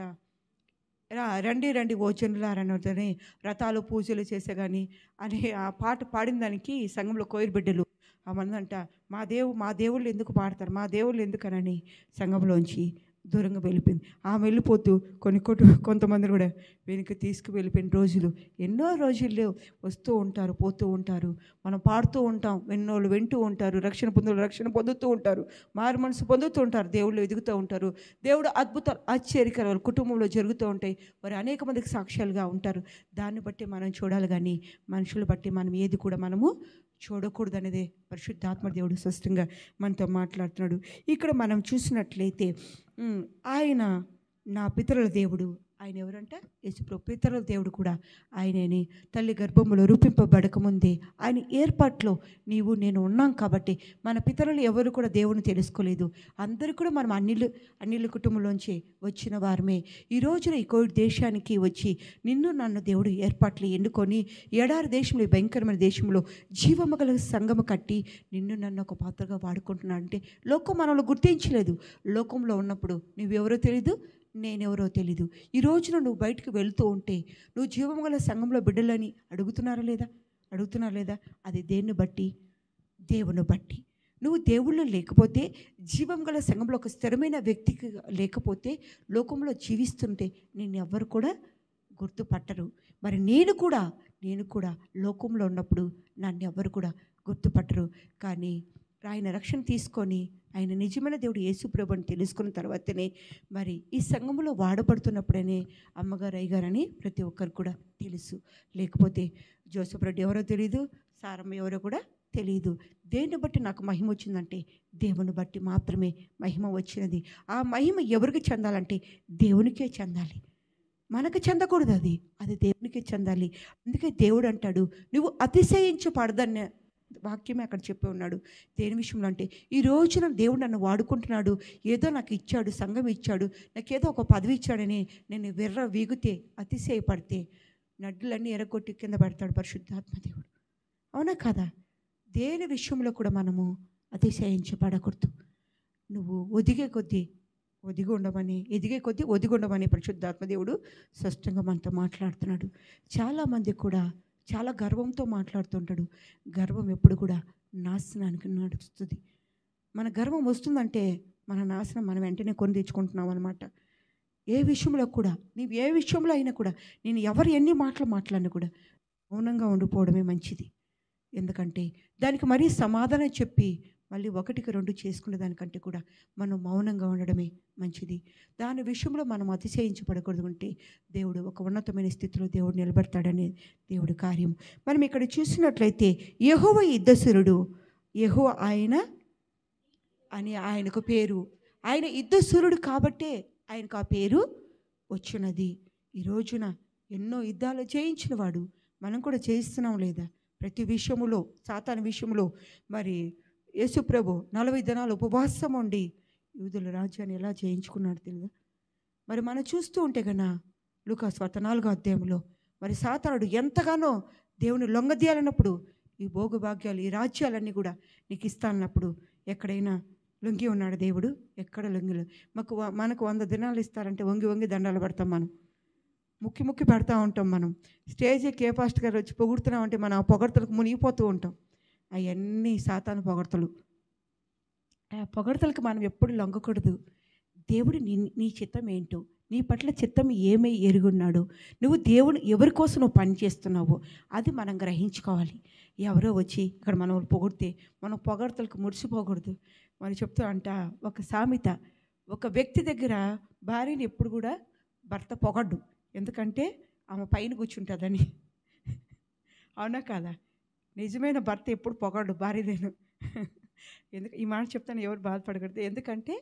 రా రండి రండి ఓ జనులారని రథాలు పూజలు చేసే కానీ అని ఆ పాట పాడిన దానికి సంఘంలో కోయిరు బిడ్డలు ఆ మందంట మా దేవు మా దేవుళ్ళు ఎందుకు పాడతారు మా దేవుళ్ళు ఎందుకనని సంఘంలోంచి దూరంగా వెళ్ళిపోయింది ఆమె వెళ్ళిపోతూ కొన్ని కొట్టు కొంతమంది కూడా వెనుక తీసుకు వెళ్ళిపోయిన రోజులు ఎన్నో రోజుల్లో వస్తూ ఉంటారు పోతూ ఉంటారు మనం పాడుతూ ఉంటాం ఎన్నోళ్ళు వింటూ ఉంటారు రక్షణ పొందులు రక్షణ పొందుతూ ఉంటారు మారు మనసు పొందుతూ ఉంటారు దేవుళ్ళు ఎదుగుతూ ఉంటారు దేవుడు అద్భుతాలు ఆశ్చర్యకరాలు కుటుంబంలో జరుగుతూ ఉంటాయి వారు అనేక మందికి సాక్ష్యాలుగా ఉంటారు దాన్ని బట్టి మనం చూడాలి కానీ మనుషులు బట్టి మనం ఏది కూడా మనము చూడకూడదు అనేది పరిశుద్ధాత్మ దేవుడు స్పష్టంగా మనతో మాట్లాడుతున్నాడు ఇక్కడ మనం చూసినట్లయితే ఉమ్, ఆయన నా పితరుల దేవుడు ఆయన ఎవరంట యేసుప్రభు పితరుల దేవుడు కూడా ఆయనని తల్లి గర్భములో రూపింపబడకముందే ఆయన ఏర్పాట్లో నీవు నేను ఉన్నాం కాబట్టి మన పితరులు ఎవరు కూడా దేవుని తెలుసుకోలేదు అందరూ కూడా మనం అన్నిళ్ళు అన్నిళ్ళ కుటుంబంలోంచి వచ్చిన వారమే ఈ రోజున ఈ కోవిడ్ దేశానికి వచ్చి నిన్ను నన్ను దేవుడు ఏర్పాట్లు ఎన్నుకొని ఎడారి దేశంలో ఈ భయంకరమైన దేశంలో జీవము గల సంఘము కట్టి నిన్ను నన్ను ఒక పాత్రగా వాడుకుంటున్నాడు అంటే లోకం మనల్ని గుర్తించలేదు లోకంలో ఉన్నప్పుడు నువ్వెవరో తెలీదు నేనెవరో తెలీదు ఈ రోజున నువ్వు బయటకు వెళ్తూ ఉంటే నువ్వు జీవము గల సంఘంలో బిడ్డలని అడుగుతున్నారా లేదా అడుగుతున్నారా లేదా అది దేన్ని బట్టి దేవుని బట్టి నువ్వు దేవుళ్ళు లేకపోతే జీవం గల సంఘంలో ఒక స్థిరమైన వ్యక్తికి లేకపోతే లోకంలో జీవిస్తుంటే నేను ఎవ్వరు కూడా గుర్తుపట్టరు మరి నేను కూడా నేను కూడా లోకంలో ఉన్నప్పుడు నన్ను ఎవ్వరు కూడా గుర్తుపట్టరు కానీ ఆయన రక్షణ తీసుకొని ఆయన నిజమైన దేవుడు యేసుప్రభు అని తెలుసుకున్న తర్వాతనే మరి ఈ సంఘంలో వాడబడుతున్నప్పుడనే అమ్మగారు అయ్యగారని ప్రతి ఒక్కరు కూడా తెలుసు లేకపోతే జోసఫ్ రెడ్డి ఎవరో తెలియదు సారమ్మ ఎవరో కూడా తెలియదు దేన్ని బట్టి నాకు మహిమ వచ్చిందంటే దేవుని బట్టి మాత్రమే మహిమ వచ్చినది ఆ మహిమ ఎవరికి చెందాలంటే దేవునికే చెందాలి మనకు చెందకూడదు అది అది దేవునికే చెందాలి అందుకే దేవుడు అంటాడు నువ్వు అతిశయించబడదన్న వాక్యమే అక్కడ చెప్పి ఉన్నాడు దేని విషయంలో అంటే ఈ రోజున దేవుడు నన్ను వాడుకుంటున్నాడు ఏదో నాకు ఇచ్చాడు సంఘం ఇచ్చాడు నాకు ఏదో ఒక పదవి ఇచ్చాడని నేను వెర్ర వీగితే అతిశయపడితే నడ్డులన్నీ ఎరగొట్టి కింద పడతాడు పరిశుద్ధాత్మ దేవుడు అవునా కదా దేని విషయంలో కూడా మనము అతిశయించబడకూడదు నువ్వు ఒదిగే కొద్దీ ఒదిగి ఉండమని ఎదిగే కొద్దీ ఒదిగి ఉండమని పరిశుద్ధాత్మ దేవుడు స్పష్టంగా మనతో మాట్లాడుతున్నాడు చాలామంది కూడా చాలా గర్వంతో మాట్లాడుతుంటాడు గర్వం ఎప్పుడు కూడా నాశనానికి నడుస్తుంది మన గర్వం వస్తుందంటే మన నాశనం మనం వెంటనే కొని తెచ్చుకుంటున్నాం అనమాట ఏ విషయంలో కూడా నీవు ఏ విషయంలో అయినా కూడా నేను ఎవరు ఎన్ని మాటలు మాట్లాడినా కూడా మౌనంగా ఉండిపోవడమే మంచిది ఎందుకంటే దానికి మరీ సమాధానం చెప్పి మళ్ళీ ఒకటికి రెండు చేసుకునే దానికంటే కూడా మనం మౌనంగా ఉండడమే మంచిది దాని విషయంలో మనం అతిశయించబడకూడదు అంటే దేవుడు ఒక ఉన్నతమైన స్థితిలో దేవుడు నిలబెడతాడనే దేవుడి కార్యం మనం ఇక్కడ చూసినట్లయితే యహోవ యుద్ధసురుడు యహో ఆయన అని ఆయనకు పేరు ఆయన యుద్ధసురుడు కాబట్టే ఆయనకు ఆ పేరు వచ్చినది ఈ రోజున ఎన్నో యుద్ధాలు జయించిన వాడు మనం కూడా చేయిస్తున్నాం లేదా ప్రతి విషయములో సాతాను విషయంలో మరి యేసుప్రభు నలభై దినాలు ఉపవాసం ఉండి యూదుల రాజ్యాన్ని ఎలా జయించుకున్నాడు తెలియదా మరి మనం చూస్తూ ఉంటే కన్నా లూకాస్ వార్త నాలుగో అధ్యాయంలో మరి సాతానుడు ఎంతగానో దేవుని లొంగదీయాలన్నప్పుడు ఈ భోగు భాగ్యాలు ఈ రాజ్యాలన్నీ కూడా నీకు ఇస్తానన్నప్పుడు ఎక్కడైనా లొంగి ఉన్నాడు దేవుడు ఎక్కడ లొంగిలు మాకు వ- మనకు వంద దినాలు ఇస్తారంటే వంగి వంగి దండాలు పడతాం మనం ముక్కి ముక్కి పెడతా ఉంటాం మనం స్టేజ్ కే ఫాస్ట్ గారు వచ్చి పొగుడుతున్నామంటే మనం ఆ పొగడతలకు మునిగిపోతూ ఉంటాం అవన్నీ సాతాను పొగడతలు ఆ పొగడతలకు మనం ఎప్పుడు లొంగకూడదు దేవుడు నీ నీ చిత్తం ఏంటో నీ పట్ల చిత్తం ఏమై ఎరుగున్నాడు నువ్వు దేవుడు ఎవరి కోసం నువ్వు పని చేస్తున్నావో అది మనం గ్రహించుకోవాలి ఎవరో వచ్చి ఇక్కడ మనం పొగిడితే మనం పొగడతలకు మురిసిపోకూడదు మరి చెప్తూ అంట ఒక సామెత ఒక వ్యక్తి దగ్గర భార్యని ఎప్పుడు కూడా భర్త పొగడ్డు ఎందుకంటే ఆమె పైన కూర్చుంటుందని అవునా కాదా నిజమైన భర్త ఎప్పుడు పొగడు భార్యదేను ఎందుకు ఈ మాట చెప్తాను ఎవరు బాధపడకూడదు ఎందుకంటే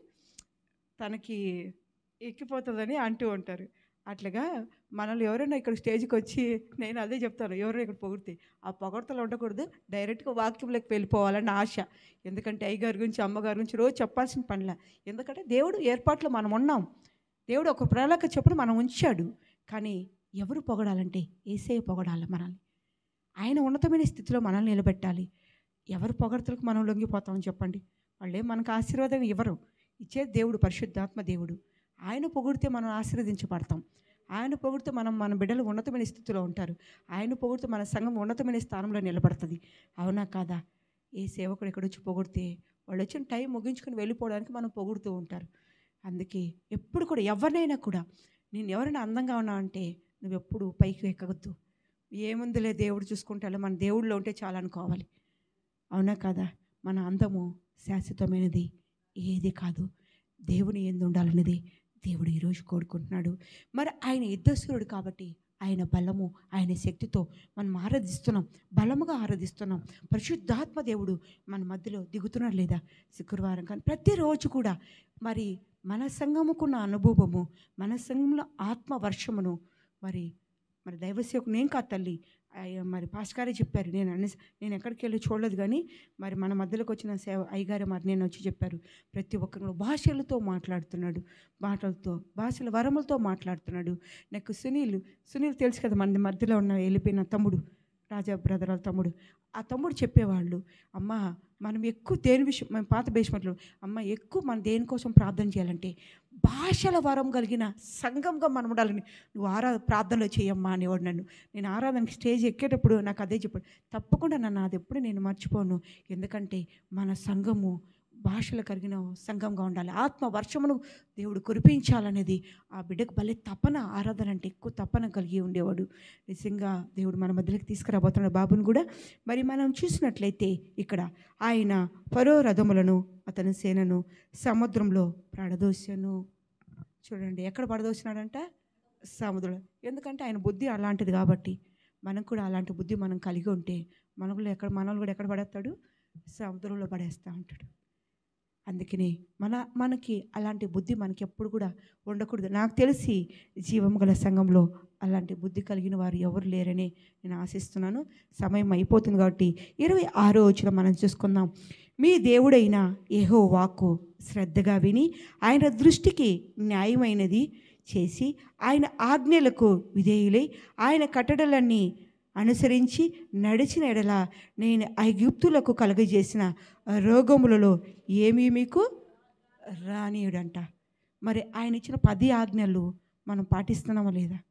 తనకి ఎక్కిపోతుందని అంటూ ఉంటారు అట్లాగా మనల్ని ఎవరైనా ఇక్కడ స్టేజ్కి వచ్చి నేను అదే చెప్తాను ఎవరైనా ఇక్కడ పొగిడితే ఆ పొగడతలు ఉండకూడదు డైరెక్ట్గా వాక్యంలోకి వెళ్ళిపోవాలని ఆశ ఎందుకంటే అయ్యగారి గురించి అమ్మగారి గురించి రోజు చెప్పాల్సిన పనిలే ఎందుకంటే దేవుడు ఏర్పాట్లో మనం ఉన్నాం దేవుడు ఒక ప్రణాళిక చెప్పుడు మనం ఉంచాడు కానీ ఎవరు పొగడాలంటే ఏసే పొగడాలి మనల్ని ఆయన ఉన్నతమైన స్థితిలో మనల్ని నిలబెట్టాలి ఎవరు పొగడతలకు మనం లొంగిపోతామని చెప్పండి వాళ్ళే మనకు ఆశీర్వాదం ఇవ్వరు ఇచ్చేది దేవుడు పరిశుద్ధాత్మ దేవుడు ఆయన పొగిడితే మనం ఆశీర్వదించబడతాం ఆయన పొగిడితే మనం మన బిడ్డలు ఉన్నతమైన స్థితిలో ఉంటారు ఆయన పొగిడితే మన సంఘం ఉన్నతమైన స్థానంలో నిలబడుతుంది అవునా కాదా ఏ సేవకుడు ఇక్కడ వచ్చి పొగిడితే వాళ్ళు వచ్చిన టైం ముగించుకొని వెళ్ళిపోవడానికి మనం పొగుడుతూ ఉంటారు అందుకే ఎప్పుడు కూడా ఎవరినైనా కూడా నేను ఎవరైనా అందంగా ఉన్నా అంటే నువ్వు ఎప్పుడు పైకి ఎక్కవద్దు ఏముందిలే దేవుడు చూసుకుంటాలో మన దేవుడిలో ఉంటే చాలా అనుకోవాలి అవునా కదా మన అందము శాశ్వతమైనది ఏది కాదు దేవుని ఎందు ఉండాలన్నది దేవుడు ఈరోజు కోరుకుంటున్నాడు మరి ఆయన యుద్ధస్వరుడు కాబట్టి ఆయన బలము ఆయన శక్తితో మనం ఆరాధిస్తున్నాం బలముగా ఆరాధిస్తున్నాం పరిశుద్ధాత్మ దేవుడు మన మధ్యలో దిగుతున్నాడు లేదా శుక్రవారం కానీ ప్రతిరోజు కూడా మరి మన సంఘముకున్న అనుభవము మన సంఘంలో ఆత్మ వర్షమును మరి మరి దైవసేవకు నేను కాదు తల్లి అయ్య, మరి పాస్కారే చెప్పారు నేను అన్ని నేను ఎక్కడికి వెళ్ళి చూడలేదు కానీ మరి మన మధ్యలోకి వచ్చిన సేవ అయ్యగారు మరి నేను వచ్చి చెప్పారు ప్రతి ఒక్కరు భాషలతో మాట్లాడుతున్నాడు మాటలతో భాషల వరములతో మాట్లాడుతున్నాడు నాకు సునీల్ సునీల్ తెలుసు కదా మన మధ్యలో ఉన్న వెళ్ళిపోయిన తమ్ముడు రాజా బ్రదర్ వాళ్ళ తమ్ముడు ఆ తమ్ముడు చెప్పేవాళ్ళు అమ్మ మనం ఎక్కువ దేని విషయం మన పాత బేస్మెంట్లో అమ్మ ఎక్కువ మనం దేనికోసం ప్రార్థన చేయాలంటే భాషల వరం కలిగిన సంఘంగా మనం ఉండాలని నువ్వు ఆరా ప్రార్థనలో చేయమ్మా అనేవాడు నన్ను నేను ఆరాధనకి స్టేజ్ ఎక్కేటప్పుడు నాకు అదే చెప్పాడు తప్పకుండా నన్ను అది ఎప్పుడు నేను మర్చిపోను ఎందుకంటే మన సంఘము భాషలు కలిగిన సంఘంగా ఉండాలి ఆత్మ వర్షమును దేవుడు కురిపించాలనేది ఆ బిడ్డకు భలే తపన ఆరాధన అంటే ఎక్కువ తపన కలిగి ఉండేవాడు నిజంగా దేవుడు మన మధ్యలోకి తీసుకురాబోతున్నాడు బాబుని కూడా మరి మనం చూసినట్లయితే ఇక్కడ ఆయన పరో రథములను అతని సేనను సముద్రంలో పడదోశాను చూడండి ఎక్కడ పడదోసినాడంట సముద్రంలో ఎందుకంటే ఆయన బుద్ధి అలాంటిది కాబట్టి మనం కూడా అలాంటి బుద్ధి మనం కలిగి ఉంటే మనలో ఎక్కడ మనల్ని కూడా ఎక్కడ పడేస్తాడు సముద్రంలో పడేస్తూ ఉంటాడు అందుకని మన మనకి అలాంటి బుద్ధి మనకి ఎప్పుడు కూడా ఉండకూడదు నాకు తెలిసి జీవం గల సంఘంలో అలాంటి బుద్ధి కలిగిన వారు ఎవరు లేరని నేను ఆశిస్తున్నాను సమయం అయిపోతుంది కాబట్టి ఇరవై ఆరో వచ్చిన మనం చూసుకుందాం మీ దేవుడైన ఏహో వాక్కు శ్రద్ధగా విని ఆయన దృష్టికి న్యాయమైనది చేసి ఆయన ఆజ్ఞలకు విధేయులై ఆయన కట్టడలన్నీ అనుసరించి నడిచిన ఎడల నేను ఐగుప్తులకు కలుగజేసిన రోగములలో ఏమీ మీకు రానియుడంట మరి ఆయన ఇచ్చిన పది ఆజ్ఞలు మనం పాటిస్తున్నామా లేదా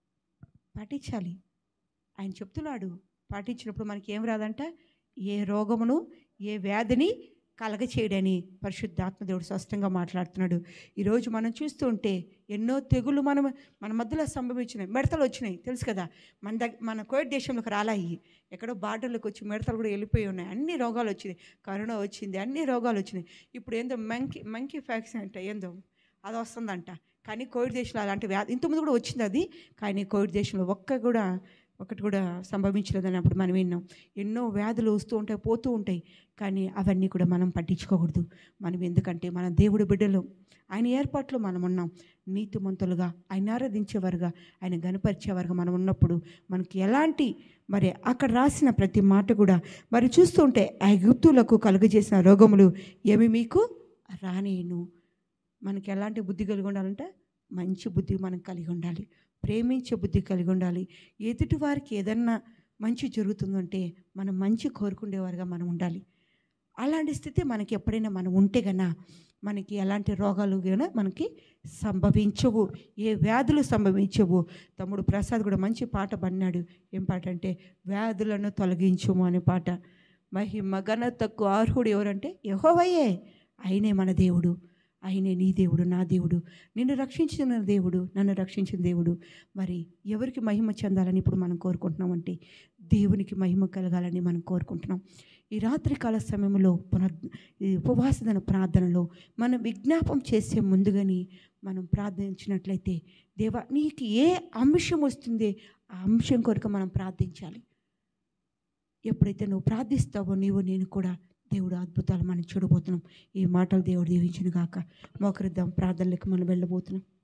పాటించాలి ఆయన చెప్తున్నాడు పాటించినప్పుడు మనకి ఏం రాదంట ఏ రోగమును ఏ వ్యాధిని కలగచేయడని పరిశుద్ధాత్మ దేవుడు స్పష్టంగా మాట్లాడుతున్నాడు ఈరోజు మనం చూస్తూ ఉంటే ఎన్నో తెగులు మనం మన మధ్యలో సంభవించినాయి మిడతలు వచ్చినాయి తెలుసు కదా మన దగ్గర మన కోవిడ్ దేశంలోకి రాలాయి ఎక్కడో బార్డర్లోకి వచ్చి మిడతలు కూడా వెళ్ళిపోయి ఉన్నాయి అన్ని రోగాలు వచ్చినాయి కరోనా వచ్చింది అన్ని రోగాలు వచ్చినాయి ఇప్పుడు ఏందో మంకీ మంకీ ఫ్యాక్స్ అంట ఏందో అది వస్తుందంట కానీ కోవిడ్ దేశంలో అలాంటి వ్యాధి ఇంతకుముందు కూడా వచ్చింది అది కానీ కోవిడ్ దేశంలో ఒక్క కూడా ఒకటి కూడా సంభవించలేదని అప్పుడు మనం విన్నాం ఎన్నో వ్యాధులు వస్తూ ఉంటాయి పోతూ ఉంటాయి కానీ అవన్నీ కూడా మనం పట్టించుకోకూడదు మనం ఎందుకంటే మన దేవుడి బిడ్డలు ఆయన ఏర్పాట్లో మనం ఉన్నాం నీతిమంతులుగా ఆయన ఆరాధించేవారుగా ఆయన గనపరిచేవారుగా మనం ఉన్నప్పుడు మనకి ఎలాంటి మరి అక్కడ రాసిన ప్రతి మాట కూడా మరి చూస్తుంటే ఐగుప్తులకు కలుగజేసిన రోగములు ఏమి మీకు రానేను మనకి ఎలాంటి బుద్ధి కలిగి ఉండాలంటే మంచి బుద్ధి మనం కలిగి ఉండాలి ప్రేమించే బుద్ధి కలిగి ఉండాలి ఎదుటి వారికి ఏదన్నా మంచి జరుగుతుందంటే మనం మంచి కోరుకునేవారుగా మనం ఉండాలి అలాంటి స్థితి మనకి ఎప్పుడైనా మనం ఉంటే గనా మనకి ఎలాంటి రోగాలు కూడా మనకి సంభవించవు ఏ వ్యాధులు సంభవించవు తమ్ముడు ప్రసాద్ కూడా మంచి పాట పడినాడు ఏం పాట అంటే వ్యాధులను తొలగించుము అనే పాట మహిమ ఘనతకు అర్హుడు ఎవరంటే యెహోవాయే ఆయనే మన దేవుడు ఆయనే నీ దేవుడు నా దేవుడు నిన్ను రక్షించిన దేవుడు నన్ను రక్షించిన దేవుడు మరి ఎవరికి మహిమ చెందాలని ఇప్పుడు మనం కోరుకుంటున్నామంటే దేవునికి మహిమ కలగాలని మనం కోరుకుంటున్నాం ఈ రాత్రికాల సమయంలో పునర్ ఈ ఉపవాసదన ప్రార్థనలో మనం విజ్ఞాపం చేసే ముందుగాని మనం ప్రార్థించినట్లయితే దేవా నీకు ఏ అంశం వస్తుంది ఆ అంశం కొరకు మనం ప్రార్థించాలి ఎప్పుడైతే నువ్వు ప్రార్థిస్తావో నీవు నేను కూడా దేవుడు అద్భుతాలు మనం చూడబోతున్నాం ఈ మాటలు దేవుడు దీవించిన గాక మోకరిద్దాం ప్రార్థనలకు మనం వెళ్ళబోతున్నాం